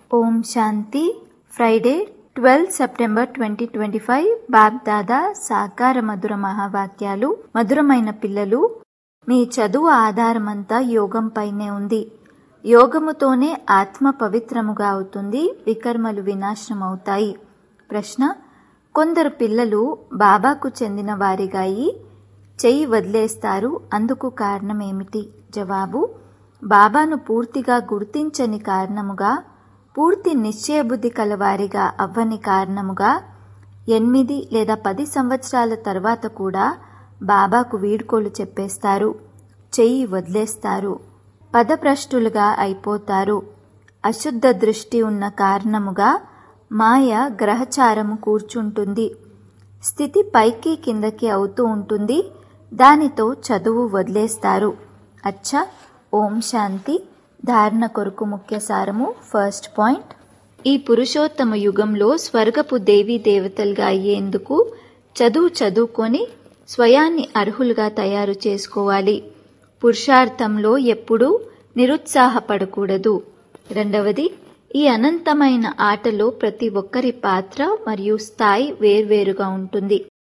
ఓం Shanti Friday twelve September twenty twenty five BapDada సాకార మధుర మహావాక్యాలు మధురమైన పిల్లలు మీ చదువు ఆధారమంతా యోగంపైనే ఉంది యోగముతోనే ఆత్మ పవిత్రముగా అవుతుంది వికర్మలు వినాశనమవుతాయి ప్రశ్న కొందరు పిల్లలు బాబాకు చెందిన వారిగా అయి చెయ్యి వదిలేస్తారు అందుకు కారణమేమిటి జవాబు బాబాను పూర్తిగా గుర్తించని కారణముగా పూర్తి నిశ్చయబుద్ధి కలవారిగా అవ్వని కారణముగా ఎనిమిది లేదా పది సంవత్సరాల తర్వాత కూడా బాబాకు వీడ్కోలు చెప్పేస్తారు చెయ్యి వదిలేస్తారు పదభ్రష్టులుగా అయిపోతారు అశుద్ధ దృష్టి ఉన్న కారణముగా మాయ గ్రహచారము కూర్చుంటుంది స్థితి పైకి కిందకి అవుతూ ఉంటుంది దానితో చదువు వదిలేస్తారు అచ్చా ఓం శాంతి ధారణ కొరకు ముఖ్య సారము ఫస్ట్ పాయింట్ ఈ పురుషోత్తమ యుగంలో స్వర్గపు దేవీ దేవతలుగా అయ్యేందుకు చదువు చదువుకొని స్వయాన్ని అర్హులుగా తయారు చేసుకోవాలి పురుషార్థంలో ఎప్పుడూ నిరుత్సాహపడకూడదు రెండవది ఈ అనంతమైన ఆటలో ప్రతి ఒక్కరి పాత్ర మరియు స్థాయి వేర్వేరుగా ఉంటుంది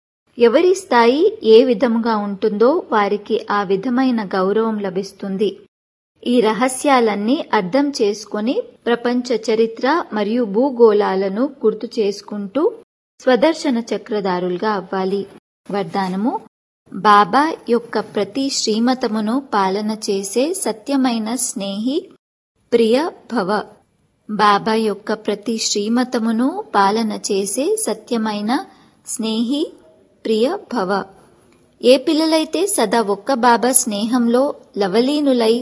ఎవరి స్థాయి ఏ విధముగా ఉంటుందో వారికి ఆ విధమైన గౌరవం లభిస్తుంది ఈ రహస్యాలన్నీ అర్థం చేసుకొని ప్రపంచ చరిత్ర మరియు భూగోళాలను గుర్తు చేసుకుంటూ స్వదర్శన చక్రధారులుగా అవ్వాలి వరదానము బాబా యొక్క ప్రతి శ్రీమతమును పాలన చేసే సత్యమైన స్నేహి ప్రియ భవ బాబా యొక్క ప్రతి శ్రీమతమును పాలన చేసే సత్యమైన స్నేహి ప్రియ భవ ఏ పిల్లలైతే సదా ఒక్క బాబా స్నేహంలో లవలీనులై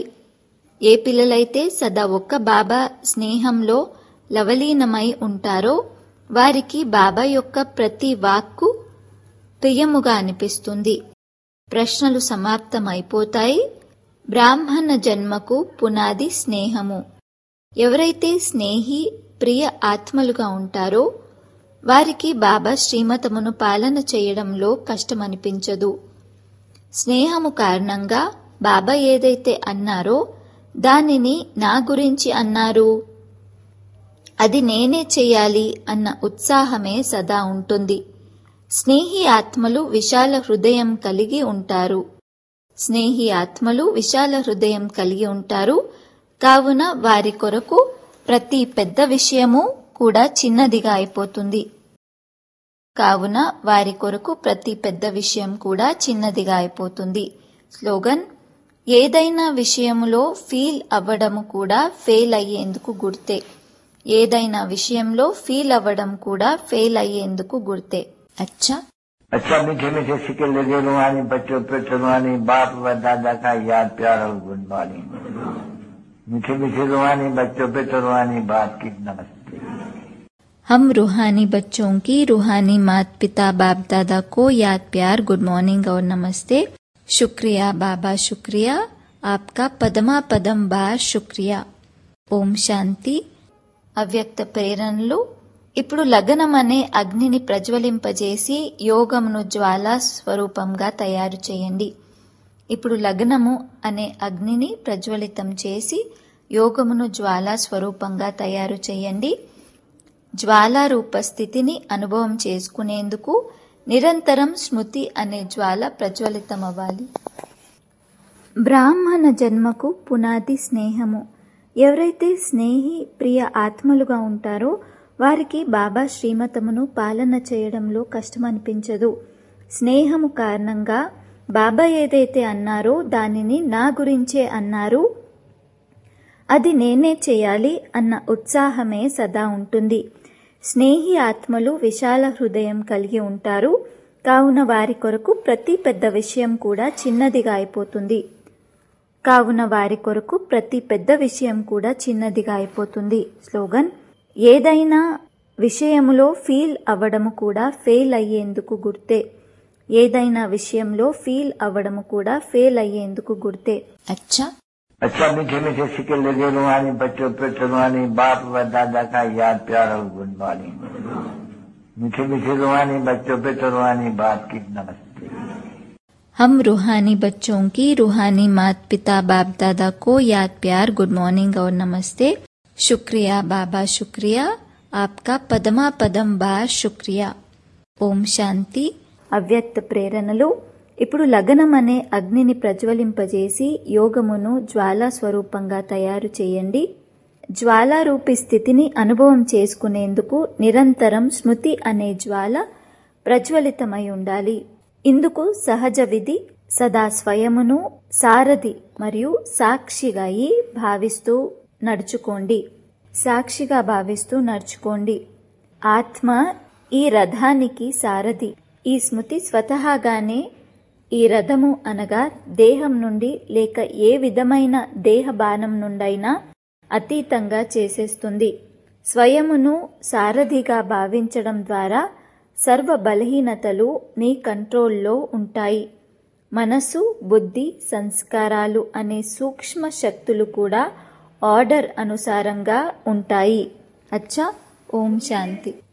ఏ పిల్లలైతే సదా ఒక్క బాబా స్నేహంలో లవలీనమై ఉంటారో వారికి బాబా యొక్క ప్రతి వాక్కు ప్రియముగా అనిపిస్తుంది ప్రశ్నలు సమాప్తమైపోతాయి బ్రాహ్మణ జన్మకు పునాది స్నేహము ఎవరైతే స్నేహి ప్రియ ఆత్మలుగా ఉంటారో వారికి బాబా శ్రీమతమును పాలన చేయడంలో కష్టమనిపించదు స్నేహము కారణంగా బాబా ఏదైతే అన్నారో దానిని నా గురించి అన్నారు అది నేనే చేయాలి అన్న ఉత్సాహమే సదా ఉంటుంది స్నేహి ఆత్మలు విశాల హృదయం కలిగి ఉంటారు స్నేహి ఆత్మలు విశాల హృదయం కలిగి ఉంటారు కావున వారి కొరకు ప్రతి పెద్ద విషయము కూడా చిన్నదిగా అయిపోతుంది కావున వారి కొరకు ప్రతి పెద్ద విషయం కూడా చిన్నదిగా అయిపోతుంది స్లోగన్ ఏదైనా విషయములో ఫీల్ అవ్వడము కూడా ఫెయిల్ అయ్యేందుకు గుర్తే ఏదైనా విషయంలో ఫీల్ అవ్వడం కూడా ఫెయిల్ అయ్యేందుకు గుర్తే అచ్చా अच्छा मीठे मीठे सिक्के लगे रुहानी बच्चों पे रुहानी बाप व दादा का याद प्यार और गुड मॉर्निंग मीठे मीठे रुहानी बच्चों पे रुहानी बाप की नमस्ते हम रूहानी बच्चों की रूहानी माता पिता बाप दादा को याद प्यार गुड मॉर्निंग और नमस्ते शुक्रिया बाबा शुक्रिया आपका पदमा पदम बार शुक्रिया ఓం శాంతి అవ్యక్త ప్రేరణలు ఇప్పుడు లగనం అనే అగ్నిని ప్రజ్వలింపజేసి యోగమును జ్వాలా స్వరూపంగా తయారు చేయండి ఇప్పుడు లగ్నము అనే అగ్నిని ప్రజ్వలితం చేసి యోగమును జ్వాలా స్వరూపంగా తయారు చేయండి జ్వాలా రూప స్థితిని అనుభవం చేసుకునేందుకు నిరంతరం స్మృతి అనే జ్వాల ప్రజ్వలితమవ్వాలి బ్రాహ్మణ జన్మకు పునాది స్నేహము ఎవరైతే స్నేహి ప్రియ ఆత్మలుగా ఉంటారో వారికి బాబా శ్రీమతమును పాలన చేయడంలో కష్టమనిపించదు స్నేహము కారణంగా బాబా ఏదైతే అన్నారో దానిని నా గురించే అన్నారు అది నేనే చేయాలి అన్న ఉత్సాహమే సదా ఉంటుంది స్నేహి ఆత్మలు విశాల హృదయం కలిగి ఉంటారు కావున వారి కొరకు ప్రతి పెద్ద విషయం కూడా చిన్నదిగా అయిపోతుంది కావున వారి కొరకు ప్రతి పెద్ద విషయం కూడా చిన్నదిగా అయిపోతుంది స్లోగన్ ఏదైనా విషయములో ఫీల్ అవ్వడము కూడా ఫెయిల్ అయ్యేందుకు గుర్తే ఏదైనా విషయంలో ఫీల్ అవ్వడము కూడా ఫెయిల్ అయ్యేందుకు గుర్తే అచ్చా अच्छा मीठे मीठे सिक्के लगे रुहानी बच्चों पे रुहानी बाप व दादा का याद प्यार और गुड मॉर्निंग मीठे मीठे रुहानी बच्चों पे रुहानी बाप की नमस्ते हम रूहानी बच्चों की रूहानी माता पिता बाप दादा को याद प्यार गुड मॉर्निंग और नमस्ते शुक्रिया बाबा शुक्रिया आपका पदमा पदम बार शुक्रिया ఓం శాంతి అవ్యక్త ప్రేరణలు ఇప్పుడు లగనం అనే అగ్నిని ప్రజ్వలింపజేసి యోగమును జ్వాలా స్వరూపంగా తయారు చేయండి జ్వాలారూపి స్థితిని అనుభవం చేసుకునేందుకు నిరంతరం స్మృతి అనే జ్వాల ప్రజ్వలితమై ఉండాలి ఇందుకు సహజ విధి సదా స్వయమును సారథి మరియు సాక్షిగా అయి భావిస్తూ నడుచుకోండి సాక్షిగా భావిస్తూ నడుచుకోండి ఆత్మ ఈ రథానికి సారథి ఈ స్మృతి స్వతహాగానే ఈ రథము అనగా దేహం నుండి లేక ఏ విధమైన దేహ బాణం నుండైనా అతీతంగా చేసేస్తుంది స్వయమును సారథిగా భావించడం ద్వారా సర్వ బలహీనతలు మీ కంట్రోల్లో ఉంటాయి మనసు బుద్ధి సంస్కారాలు అనే సూక్ష్మ శక్తులు కూడా ఆర్డర్ అనుసారంగా ఉంటాయి అచ్చా ఓం శాంతి